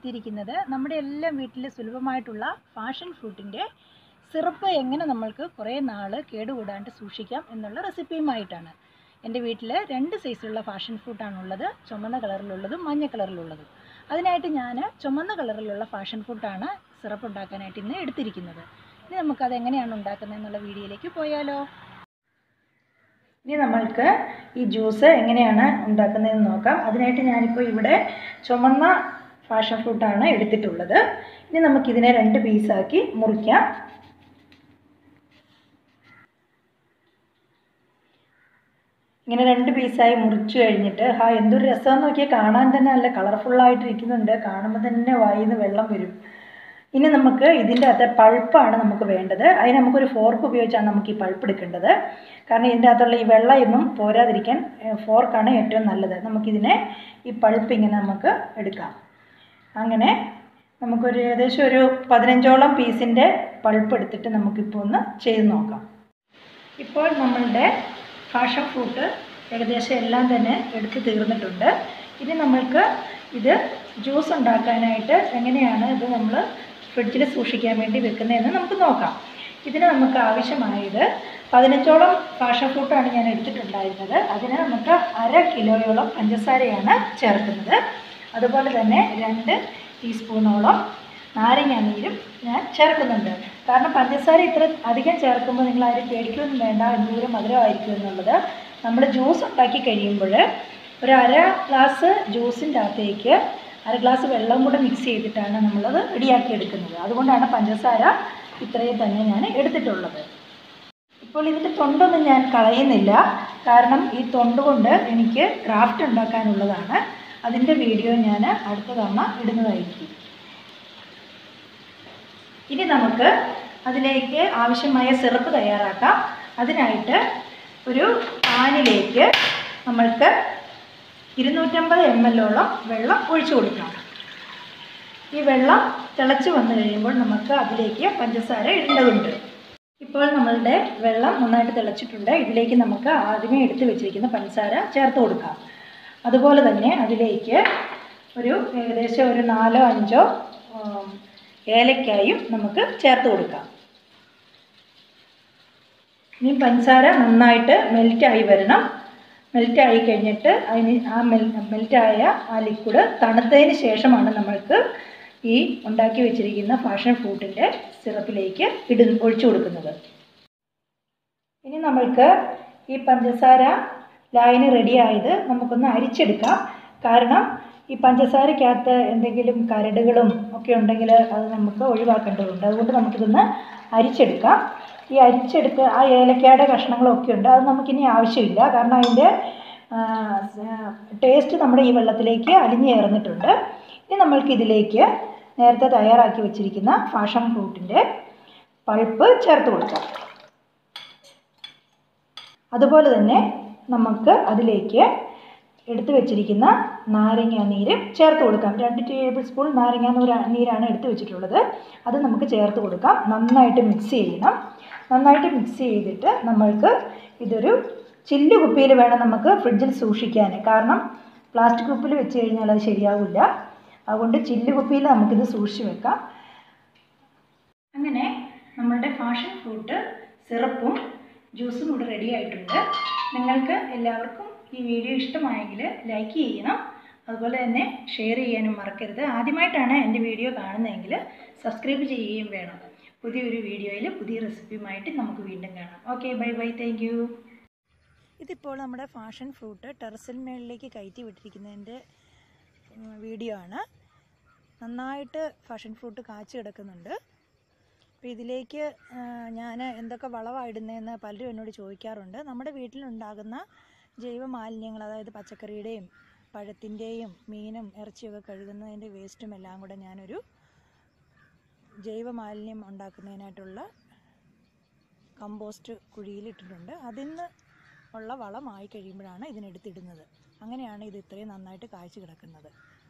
എത്തിയിരിക്കുന്നത് നമ്മുടെ എല്ലാം വീട്ടിൽ സുലഭമായിട്ടുള്ള ഫാഷൻ ഫ്രൂട്ടിൻ്റെ സിറപ്പ് എങ്ങനെ നമ്മൾക്ക് കുറേ നാൾ കേടുകൂടാണ്ട് സൂക്ഷിക്കാം എന്നുള്ള റെസിപ്പിയുമായിട്ടാണ് എൻ്റെ വീട്ടിൽ രണ്ട് സൈസിലുള്ള ഫാഷൻ ഫ്രൂട്ടാണുള്ളത് ചുമന്ന കളറിലുള്ളതും മഞ്ഞ കളറിലുള്ളതും അതിനായിട്ട് ഞാൻ ചുമന്ന കളറിലുള്ള ഫാഷൻ ഫ്രൂട്ടാണ് സിറപ്പ് ഉണ്ടാക്കാനായിട്ട് ഇന്ന് എടുത്തിരിക്കുന്നത് ഇനി നമുക്കത് എങ്ങനെയാണ് ഉണ്ടാക്കുന്നത് എന്നുള്ള വീഡിയോയിലേക്ക് പോയാലോ ഇനി നമ്മൾക്ക് ഈ ജ്യൂസ് എങ്ങനെയാണ് ഉണ്ടാക്കുന്നതെന്ന് നോക്കാം അതിനായിട്ട് ഞാനിപ്പോൾ ഇവിടെ ചുമന്ന ഫാഷൻ ഫ്രൂട്ടാണ് എടുത്തിട്ടുള്ളത് ഇനി നമുക്കിതിനെ രണ്ട് പീസാക്കി മുറിക്കാം ഇങ്ങനെ രണ്ട് പീസായി മുറിച്ചു കഴിഞ്ഞിട്ട് ഹാ എന്തൊരു രസമെന്ന് നോക്കിയാൽ കാണാൻ തന്നെ നല്ല കളർഫുള്ളായിട്ട് ഇരിക്കുന്നുണ്ട് കാണുമ്പോൾ തന്നെ വായിൽ നിന്ന് വെള്ളം വരും ഇനി നമുക്ക് ഇതിൻ്റെ അകത്തെ പൾപ്പാണ് നമുക്ക് വേണ്ടത് അതിന് നമുക്കൊരു ഫോർക്ക് ഉപയോഗിച്ചാണ് നമുക്ക് ഈ പൾപ്പ് എടുക്കേണ്ടത് കാരണം ഇതിൻ്റെ അകത്തുള്ള ഈ വെള്ളമൊന്നും പോരാതിരിക്കാൻ ഫോർക്കാണ് ഏറ്റവും നല്ലത് നമുക്കിതിനെ ഈ പൾപ്പ് ഇങ്ങനെ നമുക്ക് എടുക്കാം അങ്ങനെ നമുക്കൊരു ഏകദേശം ഒരു പതിനഞ്ചോളം പീസിൻ്റെ പൾപ്പ് എടുത്തിട്ട് നമുക്കിപ്പോൾ ഒന്ന് ചെയ്ത് നോക്കാം ഇപ്പോൾ നമ്മളുടെ ഫാഷൻ ഫ്രൂട്ട് ഏകദേശം എല്ലാം തന്നെ എടുത്ത് തീർന്നിട്ടുണ്ട് ഇനി നമ്മൾക്ക് ഇത് ജ്യൂസ് ഉണ്ടാക്കാനായിട്ട് എങ്ങനെയാണ് ഇത് നമ്മൾ ഫ്രിഡ്ജിൽ സൂക്ഷിക്കാൻ വേണ്ടി വെക്കുന്നതെന്ന് നമുക്ക് നോക്കാം ഇതിന് നമുക്ക് ആവശ്യമായത് പതിനഞ്ചോളം ഫാഷൻ ഫ്രൂട്ടാണ് ഞാൻ എടുത്തിട്ടുണ്ടായിരുന്നത് അതിന് നമുക്ക് അര കിലോയോളം പഞ്ചസാരയാണ് ചേർക്കുന്നത് അതുപോലെ തന്നെ രണ്ട് ടീസ്പൂണോളം നാരങ്ങ നീരും ഞാൻ ചേർക്കുന്നുണ്ട് കാരണം പഞ്ചസാര ഇത്ര അധികം ചേർക്കുമ്പോൾ നിങ്ങൾ ആരും പേടിക്കുകയൊന്നും വേണ്ട എന്തോരം മധുരമായിരിക്കും എന്നുള്ളത് നമ്മൾ ജ്യൂസ് ഉണ്ടാക്കി കഴിയുമ്പോൾ ഒരു അര ഗ്ലാസ് ജ്യൂസിൻ്റെ അകത്തേക്ക് അര ഗ്ലാസ് വെള്ളം കൂടെ മിക്സ് ചെയ്തിട്ടാണ് നമ്മളത് റെഡിയാക്കി എടുക്കുന്നത് അതുകൊണ്ടാണ് പഞ്ചസാര ഇത്രയും തന്നെ ഞാൻ എടുത്തിട്ടുള്ളത് ഇപ്പോൾ ഇതിൻ്റെ തൊണ്ടൊന്നും ഞാൻ കളയുന്നില്ല കാരണം ഈ തൊണ്ട് കൊണ്ട് എനിക്ക് ക്രാഫ്റ്റ് ഉണ്ടാക്കാനുള്ളതാണ് അതിൻ്റെ വീഡിയോ ഞാൻ അടുത്ത തവണ ഇടുന്നതായിരിക്കും ഇനി നമുക്ക് അതിലേക്ക് ആവശ്യമായ സിറപ്പ് തയ്യാറാക്കാം അതിനായിട്ട് ഒരു പാനിലേക്ക് നമ്മൾക്ക് ഇരുന്നൂറ്റമ്പത് എം എല്ലോളം വെള്ളം ഒഴിച്ചു കൊടുക്കാം ഈ വെള്ളം തിളച്ച് വന്നു കഴിയുമ്പോൾ നമുക്ക് അതിലേക്ക് പഞ്ചസാര ഇടേണ്ടതുണ്ട് ഇപ്പോൾ നമ്മളുടെ വെള്ളം നന്നായിട്ട് തിളച്ചിട്ടുണ്ട് ഇതിലേക്ക് നമുക്ക് ആദ്യമേ എടുത്ത് വെച്ചിരിക്കുന്ന പഞ്ചസാര ചേർത്ത് കൊടുക്കാം അതുപോലെ തന്നെ അതിലേക്ക് ഒരു ഏകദേശം ഒരു നാലോ അഞ്ചോ ഏലക്കായും നമുക്ക് ചേർത്ത് കൊടുക്കാം ഇനി പഞ്ചസാര നന്നായിട്ട് മെൽറ്റായി വരണം മെൽറ്റായി കഴിഞ്ഞിട്ട് അതിന് ആ മെൽ മെൽറ്റായ ആ ലിക്വിഡ് തണുത്തതിന് ശേഷമാണ് നമ്മൾക്ക് ഈ ഉണ്ടാക്കി വെച്ചിരിക്കുന്ന ഫാഷൻ ഫ്രൂട്ടിൻ്റെ സിറപ്പിലേക്ക് ഇട ഒഴിച്ചു കൊടുക്കുന്നത് ഇനി നമ്മൾക്ക് ഈ പഞ്ചസാര ലായനി റെഡിയായത് നമുക്കൊന്ന് അരിച്ചെടുക്കാം കാരണം ഈ പഞ്ചസാരക്കകത്ത് എന്തെങ്കിലും കരടുകളും ഒക്കെ ഉണ്ടെങ്കിൽ അത് നമുക്ക് ഒഴിവാക്കേണ്ടതുണ്ട് അതുകൊണ്ട് നമുക്കിതൊന്ന് അരിച്ചെടുക്കാം ഈ അരിച്ചെടുത്ത് ആ ഏലക്കയുടെ കഷ്ണങ്ങളൊക്കെ ഉണ്ട് അത് നമുക്കിനി ആവശ്യമില്ല കാരണം അതിൻ്റെ ടേസ്റ്റ് നമ്മുടെ ഈ വെള്ളത്തിലേക്ക് അലിഞ്ഞു ചേർന്നിട്ടുണ്ട് ഇനി നമ്മൾക്ക് ഇതിലേക്ക് നേരത്തെ തയ്യാറാക്കി വെച്ചിരിക്കുന്ന ഫാഷൻ ഫ്രൂട്ടിൻ്റെ പൾപ്പ് ചേർത്ത് കൊടുക്കാം അതുപോലെ തന്നെ നമുക്ക് അതിലേക്ക് എടുത്തു വെച്ചിരിക്കുന്ന നാരങ്ങ നീര് ചേർത്ത് കൊടുക്കാം രണ്ട് ടേബിൾ സ്പൂൺ നാരങ്ങ നൂര നീരാണ് എടുത്തു വെച്ചിട്ടുള്ളത് അത് നമുക്ക് ചേർത്ത് കൊടുക്കാം നന്നായിട്ട് മിക്സ് ചെയ്യണം നന്നായിട്ട് മിക്സ് ചെയ്തിട്ട് നമ്മൾക്ക് ഇതൊരു ചില്ല് കുപ്പിയിൽ വേണം നമുക്ക് ഫ്രിഡ്ജിൽ സൂക്ഷിക്കാൻ കാരണം പ്ലാസ്റ്റിക് കുപ്പിയിൽ വെച്ച് കഴിഞ്ഞാൽ അത് ശരിയാവില്ല അതുകൊണ്ട് ചില്ല് കുപ്പിയിൽ നമുക്കിത് സൂക്ഷിച്ച് വെക്കാം അങ്ങനെ നമ്മളുടെ ഫാഷൻ ഫ്രൂട്ട് സിറപ്പും ജ്യൂസും ഇവിടെ റെഡി ആയിട്ടുണ്ട് നിങ്ങൾക്ക് എല്ലാവർക്കും ഈ വീഡിയോ ഇഷ്ടമായെങ്കിൽ ലൈക്ക് ചെയ്യണം അതുപോലെ തന്നെ ഷെയർ ചെയ്യാനും മറക്കരുത് ആദ്യമായിട്ടാണ് എൻ്റെ വീഡിയോ കാണുന്നതെങ്കിൽ സബ്സ്ക്രൈബ് ചെയ്യുകയും വേണം പുതിയൊരു വീഡിയോയിൽ പുതിയ റെസിപ്പിയുമായിട്ട് നമുക്ക് വീണ്ടും കാണാം okay bye bye thank you ഇതിപ്പോൾ നമ്മുടെ ഫാഷൻ ഫ്രൂട്ട് ടെറസിൽ മേളിലേക്ക് കയറ്റി വിട്ടിരിക്കുന്നതിൻ്റെ വീഡിയോ ആണ് നന്നായിട്ട് ഫാഷൻ ഫ്രൂട്ട് കാച്ചു കിടക്കുന്നുണ്ട് അപ്പോൾ ഇതിലേക്ക് ഞാൻ എന്തൊക്കെ വളമാണ് ഇടുന്നതെന്ന് പലരും എന്നോട് ചോദിക്കാറുണ്ട് നമ്മുടെ വീട്ടിലുണ്ടാകുന്ന ജൈവ മാലിന്യങ്ങൾ അതായത് പച്ചക്കറിയുടെയും പഴത്തിൻ്റെയും മീനും ഇറച്ചിയൊക്കെ കഴുകുന്നതിൻ്റെ വേസ്റ്റും എല്ലാം കൂടെ ഞാനൊരു ജൈവ മാലിന്യം ഉണ്ടാക്കുന്നതിനായിട്ടുള്ള കമ്പോസ്റ്റ് കുഴിയിലിട്ടിട്ടുണ്ട് അതിൽ നിന്ന് ഉള്ള വളമായി കഴിയുമ്പോഴാണ് ഇതിനെടുത്തിടുന്നത് അങ്ങനെയാണ് ഇത് ഇത്രയും നന്നായിട്ട് കായ്ച്ചു കിടക്കുന്നത്